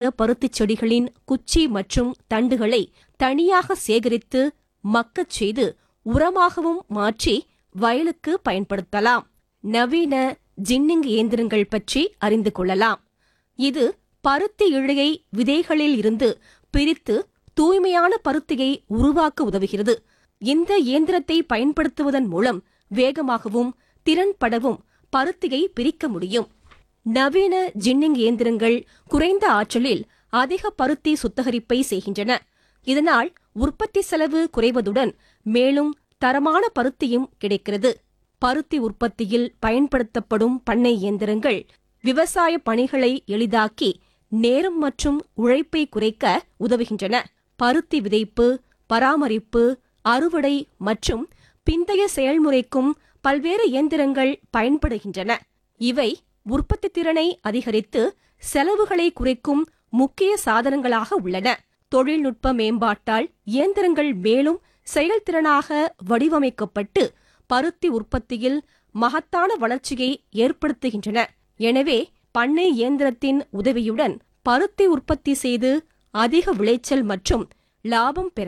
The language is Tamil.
பருத்திச் செடிகளின் குச்சி மற்றும் தண்டுகளை தனியாக சேகரித்து மக்கச் செய்து உரமாகவும் மாற்றி வயலுக்கு பயன்படுத்தலாம் நவீன ஜின்னிங் இயந்திரங்கள் பற்றி அறிந்து கொள்ளலாம் இது பருத்தி இழையை விதைகளில் இருந்து பிரித்து தூய்மையான பருத்தியை உருவாக்க உதவுகிறது இந்த இயந்திரத்தை பயன்படுத்துவதன் மூலம் வேகமாகவும் திறன்படவும் பருத்தியை பிரிக்க முடியும் நவீன ஜின்னிங் இயந்திரங்கள் குறைந்த ஆற்றலில் அதிக பருத்தி சுத்தகரிப்பை செய்கின்றன இதனால் உற்பத்தி செலவு குறைவதுடன் மேலும் தரமான பருத்தியும் கிடைக்கிறது பருத்தி உற்பத்தியில் பயன்படுத்தப்படும் பண்ணை இயந்திரங்கள் விவசாய பணிகளை எளிதாக்கி நேரம் மற்றும் உழைப்பை குறைக்க உதவுகின்றன பருத்தி விதைப்பு பராமரிப்பு அறுவடை மற்றும் பிந்தைய செயல்முறைக்கும் பல்வேறு இயந்திரங்கள் பயன்படுகின்றன இவை உற்பத்தி திறனை அதிகரித்து செலவுகளை குறைக்கும் முக்கிய சாதனங்களாக உள்ளன தொழில்நுட்ப மேம்பாட்டால் இயந்திரங்கள் மேலும் செயல்திறனாக வடிவமைக்கப்பட்டு பருத்தி உற்பத்தியில் மகத்தான வளர்ச்சியை ஏற்படுத்துகின்றன எனவே பண்ணை இயந்திரத்தின் உதவியுடன் பருத்தி உற்பத்தி செய்து அதிக விளைச்சல் மற்றும் லாபம் பெற